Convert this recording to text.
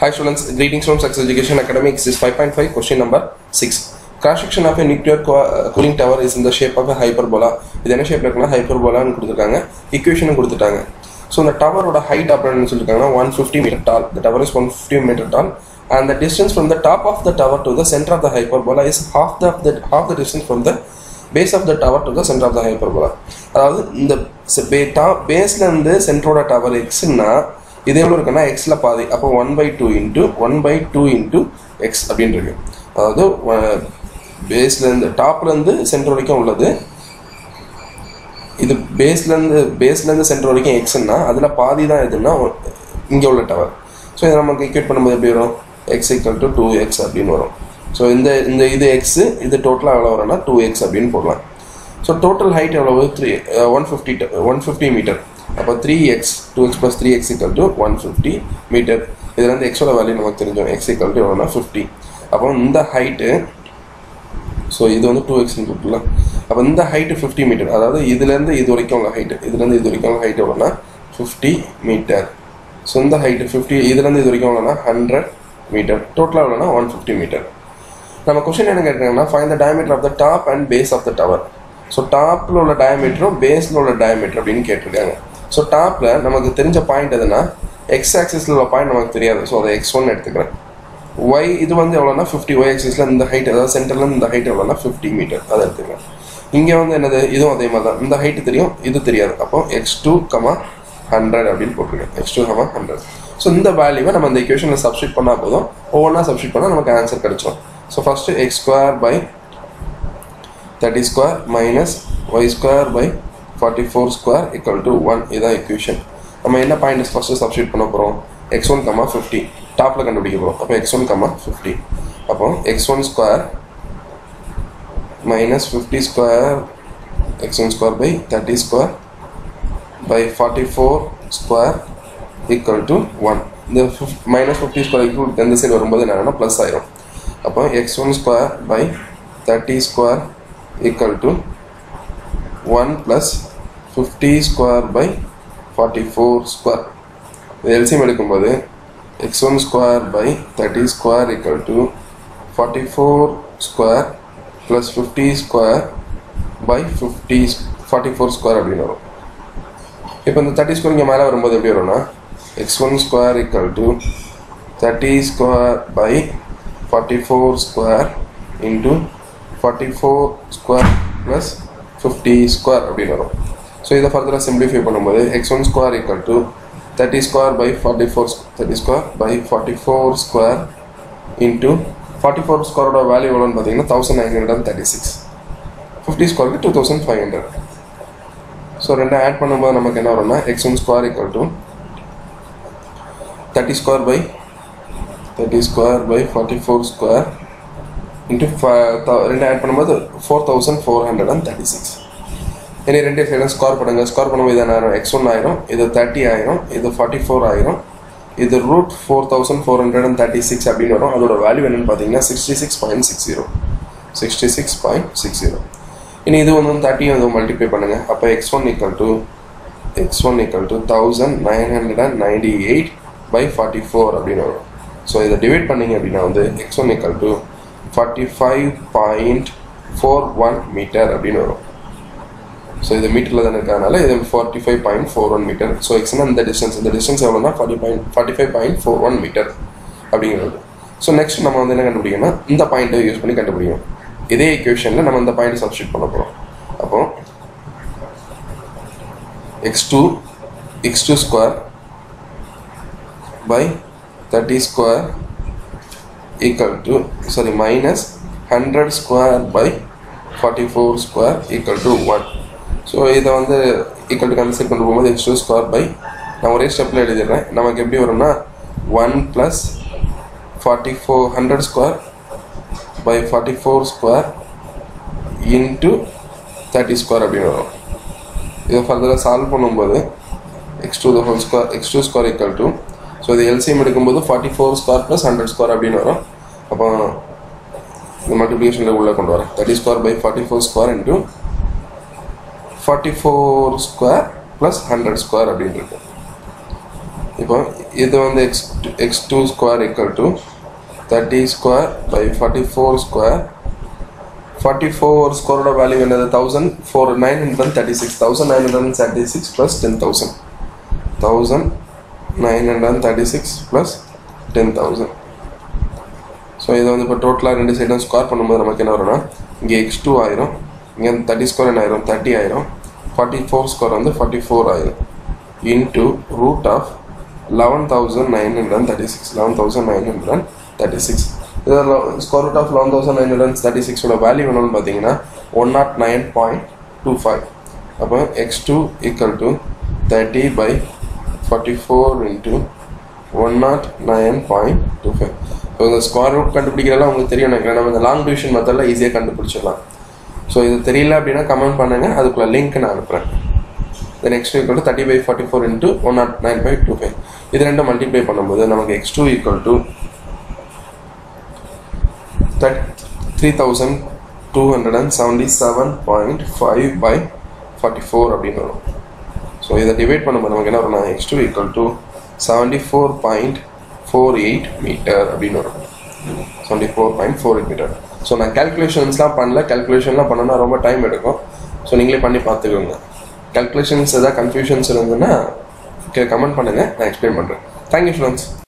Hi students, greetings from Success Education Academy. This is 5.5 question number 6. Cross section of a nuclear co- uh, cooling tower is in the shape of a hyperbola. இது என்ன ஷேப்ல இருக்குன்னா ஹைப்பர்போலான்னு கொடுத்துருக்காங்க ஈக்குவேஷனும் கொடுத்துட்டாங்க so இந்த டவரோட height அப்படின்னு சொல்லியிருக்காங்கன்னா one fifty metre tall the tower is one fifty metre tall and the distance from the top of the tower to the centre of the hyperbola is half the the half the distance from the base of the tower to the centre of the hyperbola அதாவது இந்த பேஸ்ல இருந்து சென்டரோட tower எக்ஸ்னா இது எவ்வளோ இருக்குன்னா எக்ஸில் பாதி அப்போ one by two into one by two into x அப்படின்னு இருக்கு அதாவது பேஸ்லேருந்து டாப்லேருந்து சென்டர் வரைக்கும் உள்ளது இது பேஸ்லேருந்து பேஸ்லேருந்து சென்டர் வரைக்கும் எக்ஸ்னா அதில் பாதி தான் எதுன்னா இங்கே உள்ள டவர் ஸோ இதை நமக்கு ஈக்குவேட் பண்ணும்போது எப்படி வரும் x equal to two x அப்படின்னு வரும் ஸோ இந்த இந்த இது எக்ஸு இது டோட்டலாக எவ்வளோ வரும்னா டூ எக்ஸ் அப்படின்னு போடலாம் ஸோ டோட்டல் ஹைட் எவ்வளவு three one fifty one fifty metre அப்போ three x two x plus three x equal to one fifty metre இதுல இருந்து எக்ஸோட வேல்யூ நமக்கு தெரிஞ்சோம் எக்ஸ் ஈக்குவல் டு எவ்வளோனா ஃபிஃப்டி அப்போ இந்த ஹைட்டு ஸோ இது வந்து டூ எக்ஸ்னு கொடுக்கலாம் அப்போ இந்த ஹைட்டு ஃபிஃப்டி மீட்டர் அதாவது இதுலேருந்து இது வரைக்கும் உள்ள ஹைட்டு இதுலேருந்து இது வரைக்கும் உள்ள ஹைட் எவ்வளோனா ஃபிஃப்டி மீட்டர் ஸோ இந்த ஹைட்டு ஃபிஃப்டி இதுலேருந்து இது வரைக்கும் எவ்வளோனா ஹண்ட்ரட் மீட்டர் டோட்டலாக எவ்வளோனா ஒன் ஃபிஃப்டி மீட்டர் நம்ம கொஸ்டின் என்ன கேட்டிருக்காங்கன்னா find the diameter of the top and base of the tower so டாப்பில் உள்ள டயமீட்டரும் பேஸில் உள்ள டயமீட்டர் அப்படின்னு கேட்டிருக்காங்க ஸோ டாப்பில் நமக்கு தெரிஞ்ச பாயிண்ட் எதுனா எக்ஸ் ஆக்சிஸில் உள்ள பாயிண்ட் நமக்கு தெரியாது ஸோ அதை எக்ஸ் ஒன் எடுத்துக்கிறேன் ஒய் இது வந்து எவ்வளோனா ஃபிஃப்டி ஒய் ஆக்சிஸில் இந்த ஹைட் அதாவது சென்டரில் இந்த ஹைட் எவ்வளோனா ஃபிஃப்டி மீட்டர் அதை எடுத்துக்கிறேன் இங்கே வந்து என்னது இதுவும் அதே மாதிரி தான் இந்த ஹைட்டு தெரியும் இது தெரியாது அப்போ எக்ஸ் டூ கமா ஹண்ட்ரட் அப்படின்னு போட்டிருக்கேன் x two comma hundred so இந்த வேல்யூவை நம்ம இந்த இக்குவேஷனில் சப்ஸ்டிட் பண்ணால் போதும் ஒவ்வொன்றா சப்ஸ்டிட் பண்ணால் நமக்கு ஆன்சர் கிடைச்சிடும் so first x square by thirty square minus y square by forty four square equal to one இதான் இக்குவேஷன் நம்ம என்ன பாயிண்ட் ஃபஸ்ட்டு சப்ஸ்டியூட் பண்ண போகிறோம் எக்ஸ் ஒன் கம்மா ஃபிஃப்டி டாப்பில் கண்டுபிடிக்க போகிறோம் அப்போ எக்ஸ் ஒன் கம்மா ஃபிஃப்டி அப்போ x one square minus fifty square x one square by thirty square by forty four square equal to one இந்த ஃபிஃப் மைனஸ் ஃபிஃப்டி ஸ்கொயர் ஈக்குவல் எந்த side வரும்போது என்னன்னா ப்ளஸ் ஆயிரும் அப்போ x one square by thirty square equal to 1 plus 50 square by 44 square இது எல்சியம் எடுக்கும்போது x1 square by 30 square equal to 44 square plus 50 square by 50 44 square அப்படின்னு வரும் இப்போ இந்த தேர்ட்டி ஸ்கொயர் இங்கே மேலே வரும்போது எப்படி வரும்னா x one square equal to thirty square by forty four square into forty four square plus fifty square அப்படின்னு வரும் ஸோ இதை ஃபர்தராக சிம்பிளிஃபை பண்ணும்போது x one square equal to thirty square by forty four thirty square by forty four square into forty four ஸ்கொயரோட value எவ்வளோன்னு பார்த்தீங்கன்னா thousand nine hundred and thirty six fifty ஸ்கொயருக்கு two thousand five hundred so ரெண்டு add பண்ணும்போது நமக்கு என்ன வரும்னா x one square equal to thirty square by thirty square by forty four square into ரெண்டு ஆட் பண்ணும்போது four thousand four hundred and thirty six இனி ரெண்டு சைடும் ஸ்கோர் பண்ணுங்க ஸ்கோர் பண்ணும்போது இது என்ன ஆயிரும் எக்ஸ் ஒன் ஆயிரும் இது தேர்ட்டி ஆயிரும் இது ஃபார்ட்டி ஃபோர் ஆயிரும் இது root four thousand four hundred and thirty six அப்படின்னு வரும் அதோட வேல்யூ என்னன்னு பார்த்தீங்கன்னா sixty six point six zero sixty six point six zero இனி இது வந்து தேர்ட்டியும் வந்து மல்டிப்ளை பண்ணுங்க அப்போ x one equal to x one equal to thousand nine hundred and ninety eight by forty four அப்படின்னு வரும் ஸோ இதை டிவைட் பண்ணீங்க அப்படின்னா வந்து x one equal to forty five point four one metre அப்படின்னு வரும் ஸோ இது மீட்டரில் தானே இருக்கிறதுனால இது forty five point four one metre so எக்ஸ்னா இந்த டிஸ்டன்ஸ் இந்த டிஸ்டன்ஸ் எவ்வளோனா forty point forty five point four one metre அப்படிங்கிறது ஸோ நெக்ஸ்ட் நம்ம வந்து என்ன கண்டுபிடிக்கணும்னா இந்த பாயிண்ட்டை யூஸ் பண்ணி கண்டுபிடிக்கணும் இதே இக்குவேஷனில் நம்ம இந்த பாயிண்ட் சப்ஸ்டியூட் பண்ண போகிறோம் அப்போ x two x two square by thirty square equal to sorry minus 100 square by 44 square equal to 1 so இதை வந்து ஈக்குவல் டு கன்சிடர் கொண்டு போகும்போது எக்ஸ் டூ ஸ்கொயர் பை நான் ஒரே ஸ்டெப்பில் எழுதிடுறேன் நமக்கு எப்படி வரும்னா one plus forty four hundred square by forty four square into thirty square அப்படின்னு வரும் இதை ஃபர்தராக சால்வ் பண்ணும்போது x two the whole square x two square equal to so இது எல்சிஎம் எடுக்கும்போது forty four square plus hundred square அப்படின்னு வரும் அப்போ இந்த மல்டிப்ளிகேஷனில் உள்ளே கொண்டு வரேன் thirty square by forty four square into forty four square plus hundred square அப்படின்னு இருக்கு இப்போ இது வந்து X X two square equal to thirty square by forty four square forty four ஸ்கொயரோட வேல்யூ என்னது thousand four nine hundred thirty six thousand nine hundred thirty six plus ten thousand thousand nine hundred thirty six plus ten thousand so இதை வந்து இப்போ டோட்டலாக ரெண்டு சைடும் square பண்ணும்போது நமக்கு என்ன வரும்னா இங்கே எக்ஸ் டூ ஆயிரும் இங்கே தேர்ட்டி ஸ்கொயர் என்ன ஆயிரும் தேர்ட்டி ஆயிரும் ஃபார்ட்டி ஃபோர் ஸ்கொயர் வந்து ஃபார்ட்டி ஃபோர் ஆயிரும் into root of eleven thousand nine hundred thirty six eleven thousand nine hundred thirty six இதில் square root of eleven thousand nine hundred thirty சிக்ஸோட value என்னன்னு பார்த்தீங்கன்னா one nought nine point two five அப்போ x two equal to thirty by forty four into one nought nine point two five so இந்த square root கண்டுபிடிக்கிறதெல்லாம் உங்களுக்கு தெரியும் நினைக்கிறேன் நம்ம இந்த லாங் டிவிஷன் மெத்தடில் ஈஸியாக கண்டுபிடிச்சிடலாம் ஸோ இது தெரியல அப்படின்னா கமெண்ட் பண்ணுங்கள் அதுக்குள்ள லிங்க் நான் அனுப்புகிறேன் then x two equal to thirty by forty four into one nought nine by two five இது ரெண்டும் மல்டிப்ளை பண்ணும்போது நமக்கு x two equal to three thousand two hundred and seventy seven point five by forty four அப்படின்னு வரும் so இதை divide பண்ணும்போது நமக்கு என்ன வரும்னா x two equal to seventy four point four eight metre அப்படின்னு வரும் seventy four point four eight metre so நான் கேல்குலேஷன்ஸ்லாம் பண்ணல கேல்குலேஷன்லாம் பண்ணனா ரொம்ப டைம் எடுக்கும் ஸோ நீங்களே பண்ணி பார்த்துக்கோங்க கேல்குலேஷன்ஸ் எதாவது கன்ஃபியூஷன்ஸ் இருந்ததுன்னா கமெண்ட் பண்ணுங்கள் நான் எக்ஸ்பிளைன் பண்ணுறேன் தேங்க்யூ ஸ்டூடெண்ட்ஸ்